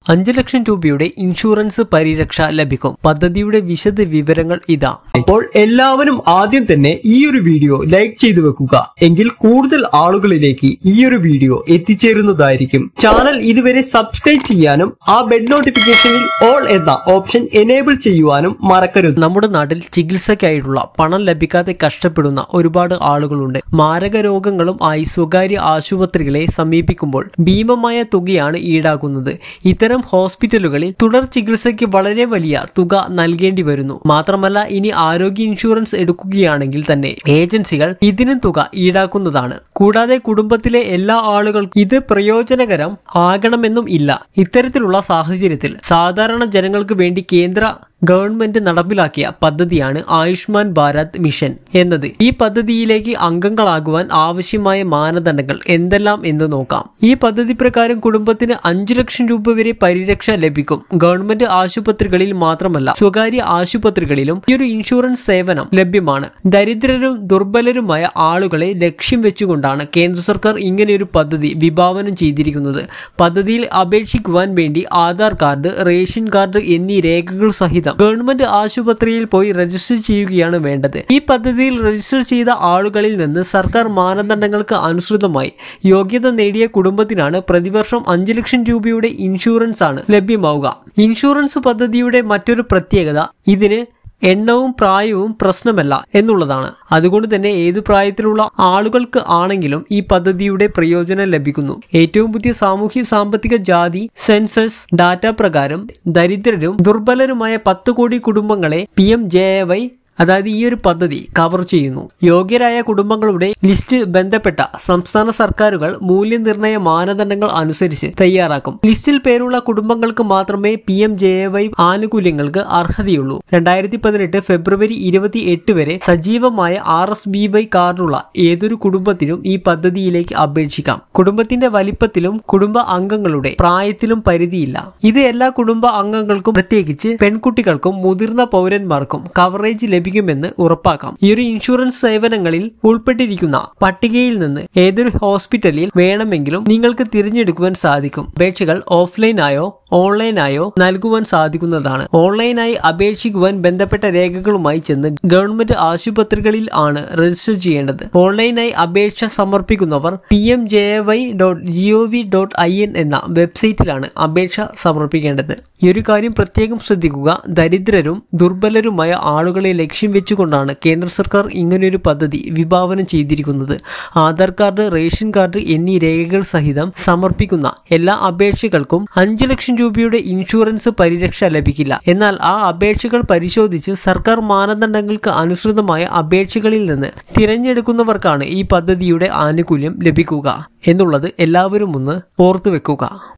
അഞ്ചു ലക്ഷം രൂപയുടെ ഇൻഷുറൻസ് പരിരക്ഷ ലഭിക്കും പദ്ധതിയുടെ വിശദ വിവരങ്ങൾ ഇതാ അപ്പോൾ എല്ലാവരും ആദ്യം തന്നെ ഈ ഒരു വീഡിയോ ലൈക്ക് ചെയ്തു വെക്കുക എങ്കിൽ കൂടുതൽ ആളുകളിലേക്ക് ഈ ഒരു വീഡിയോ എത്തിച്ചേരുന്നതായിരിക്കും ചാനൽ ഇതുവരെ സബ്സ്ക്രൈബ് ചെയ്യാനും ആ ബെഡ് നോട്ടിഫിക്കേഷനിൽ ഓൾ എന്ന ഓപ്ഷൻ എനേബിൾ ചെയ്യുവാനും മറക്കരുത് നമ്മുടെ നാട്ടിൽ ചികിത്സയ്ക്കായിട്ടുള്ള പണം ലഭിക്കാതെ കഷ്ടപ്പെടുന്ന ഒരുപാട് ആളുകളുണ്ട് മാരക രോഗങ്ങളും ആയി സ്വകാര്യ ആശുപത്രികളെ സമീപിക്കുമ്പോൾ ഭീമമായ തുകയാണ് ഈടാക്കുന്നത് ഇത്തരം ഹോസ്പിറ്റലുകളിൽ തുടർ ചികിത്സയ്ക്ക് വളരെ വലിയ തുക നൽകേണ്ടി വരുന്നു മാത്രമല്ല ഇനി ആരോഗ്യ ഇൻഷുറൻസ് എടുക്കുകയാണെങ്കിൽ തന്നെ ഏജൻസികൾ ഇതിനും തുക ഈടാക്കുന്നതാണ് കൂടാതെ കുടുംബത്തിലെ എല്ലാ ആളുകൾക്കും ഇത് പ്രയോജനകരം ആകണമെന്നും ഇല്ല ഇത്തരത്തിലുള്ള സാഹചര്യത്തിൽ സാധാരണ ജനങ്ങൾക്ക് വേണ്ടി കേന്ദ്ര ഗവൺമെന്റ് നടപ്പിലാക്കിയ പദ്ധതിയാണ് ആയുഷ്മാൻ ഭാരത് മിഷൻ എന്നത് ഈ പദ്ധതിയിലേക്ക് അംഗങ്ങളാകുവാൻ ആവശ്യമായ മാനദണ്ഡങ്ങൾ എന്തെല്ലാം എന്ന് നോക്കാം ഈ പദ്ധതി പ്രകാരം കുടുംബത്തിന് അഞ്ചു ലക്ഷം രൂപ വരെ പരിരക്ഷ ലഭിക്കും ഗവൺമെന്റ് ആശുപത്രികളിൽ മാത്രമല്ല സ്വകാര്യ ആശുപത്രികളിലും ഈ ഒരു ഇൻഷുറൻസ് സേവനം ലഭ്യമാണ് ദരിദ്രരും ദുർബലരുമായ ആളുകളെ ലക്ഷ്യം വെച്ചുകൊണ്ടാണ് കേന്ദ്ര സർക്കാർ ഇങ്ങനെയൊരു പദ്ധതി വിഭാവനം ചെയ്തിരിക്കുന്നത് പദ്ധതിയിൽ അപേക്ഷിക്കുവാൻ വേണ്ടി ആധാർ കാർഡ് റേഷൻ കാർഡ് എന്നീ രേഖകൾ സഹിതം ഗവൺമെന്റ് ആശുപത്രിയിൽ പോയി രജിസ്റ്റർ ചെയ്യുകയാണ് വേണ്ടത് ഈ പദ്ധതിയിൽ രജിസ്റ്റർ ചെയ്ത ആളുകളിൽ നിന്ന് സർക്കാർ മാനദണ്ഡങ്ങൾക്ക് അനുസൃതമായി യോഗ്യത നേടിയ കുടുംബത്തിനാണ് പ്രതിവർഷം അഞ്ചു ലക്ഷം രൂപയുടെ ഇൻഷുറൻസ് ആണ് ലഭ്യമാവുക ഇൻഷുറൻസ് പദ്ധതിയുടെ മറ്റൊരു പ്രത്യേകത ഇതിന് എണ്ണവും പ്രായവും പ്രശ്നമല്ല എന്നുള്ളതാണ് അതുകൊണ്ട് തന്നെ ഏതു പ്രായത്തിലുള്ള ആളുകൾക്ക് ആണെങ്കിലും ഈ പദ്ധതിയുടെ പ്രയോജനം ലഭിക്കുന്നു ഏറ്റവും പുതിയ സാമൂഹ്യ സാമ്പത്തിക ജാതി സെൻസസ് ഡാറ്റ പ്രകാരം ദരിദ്രരും ദുർബലരുമായ പത്ത് കോടി കുടുംബങ്ങളെ P M J A Y അതായത് ഈ ഒരു പദ്ധതി കവർ ചെയ്യുന്നു യോഗ്യരായ കുടുംബങ്ങളുടെ ലിസ്റ്റ് ബന്ധപ്പെട്ട സംസ്ഥാന സർക്കാരുകൾ മൂല്യനിർണ്ണയ മാനദണ്ഡങ്ങൾ അനുസരിച്ച് തയ്യാറാക്കും ലിസ്റ്റിൽ പേരുള്ള കുടുംബങ്ങൾക്ക് മാത്രമേ P M J A Y ആനുകൂല്യങ്ങൾക്ക് അർഹതയുള്ളൂ രണ്ടായിരത്തി പതിനെട്ട് ഫെബ്രുവരി ഇരുപത്തി എട്ട് വരെ സജീവമായ ആർ എസ് ബി വൈ കാർഡുള്ള ഏതൊരു കുടുംബത്തിനും ഈ പദ്ധതിയിലേക്ക് അപേക്ഷിക്കാം കുടുംബത്തിന്റെ വലിപ്പത്തിലും കുടുംബ അംഗങ്ങളുടെ പ്രായത്തിലും പരിധിയില്ല ഇത് എല്ലാ കുടുംബ അംഗങ്ങൾക്കും പ്രത്യേകിച്ച് പെൺകുട്ടികൾക്കും മുതിർന്ന പൗരന്മാർക്കും കവറേജ് ലഭിക്കുമെന്ന് ഉറപ്പാക്കാം ഈ ഒരു ഇൻഷുറൻസ് സേവനങ്ങളിൽ ഉൾപ്പെട്ടിരിക്കുന്ന പട്ടികയിൽ നിന്ന് ഏതൊരു ഹോസ്പിറ്റലിൽ വേണമെങ്കിലും നിങ്ങൾക്ക് തിരഞ്ഞെടുക്കുവാൻ സാധിക്കും അപേക്ഷകൾ ഓഫ്ലൈനായോ ഓൺലൈനായോ നൽകുവാൻ സാധിക്കുന്നതാണ് ഓൺലൈനായി അപേക്ഷിക്കുവാൻ ബന്ധപ്പെട്ട രേഖകളുമായി ചെന്ന് ഗവൺമെന്റ് ആശുപത്രികളിൽ ആണ് രജിസ്റ്റർ ചെയ്യേണ്ടത് ഓൺലൈനായി അപേക്ഷ സമർപ്പിക്കുന്നവർ P M J Y dot G O V dot I N എന്ന വെബ്സൈറ്റിലാണ് അപേക്ഷ സമർപ്പിക്കേണ്ടത് ഈ ഒരു കാര്യം പ്രത്യേകം ശ്രദ്ധിക്കുക ദരിദ്രരും ദുർബലരുമായ ആളുകളെ ലക്ഷ്യം വെച്ചുകൊണ്ടാണ് കേന്ദ്ര സർക്കാർ ഇങ്ങനെയൊരു പദ്ധതി വിഭാവനം ചെയ്തിരിക്കുന്നത് ആധാർ കാർഡ് റേഷൻ കാർഡ് എന്നീ രേഖകൾ സഹിതം സമർപ്പിക്കുന്ന എല്ലാ അപേക്ഷകൾക്കും അഞ്ചു ലക്ഷം രൂപയുടെ ഇൻഷുറൻസ് പരിരക്ഷ ലഭിക്കില്ല എന്നാൽ ആ അപേക്ഷകൾ പരിശോധിച്ച് സർക്കാർ മാനദണ്ഡങ്ങൾക്ക് അനുസൃതമായ അപേക്ഷകളിൽ നിന്ന് തിരഞ്ഞെടുക്കുന്നവർക്കാണ് ഈ പദ്ധതിയുടെ ആനുകൂല്യം ലഭിക്കുക എന്നുള്ളത് എല്ലാവരും ഒന്ന് ഓർത്തു വെക്കുക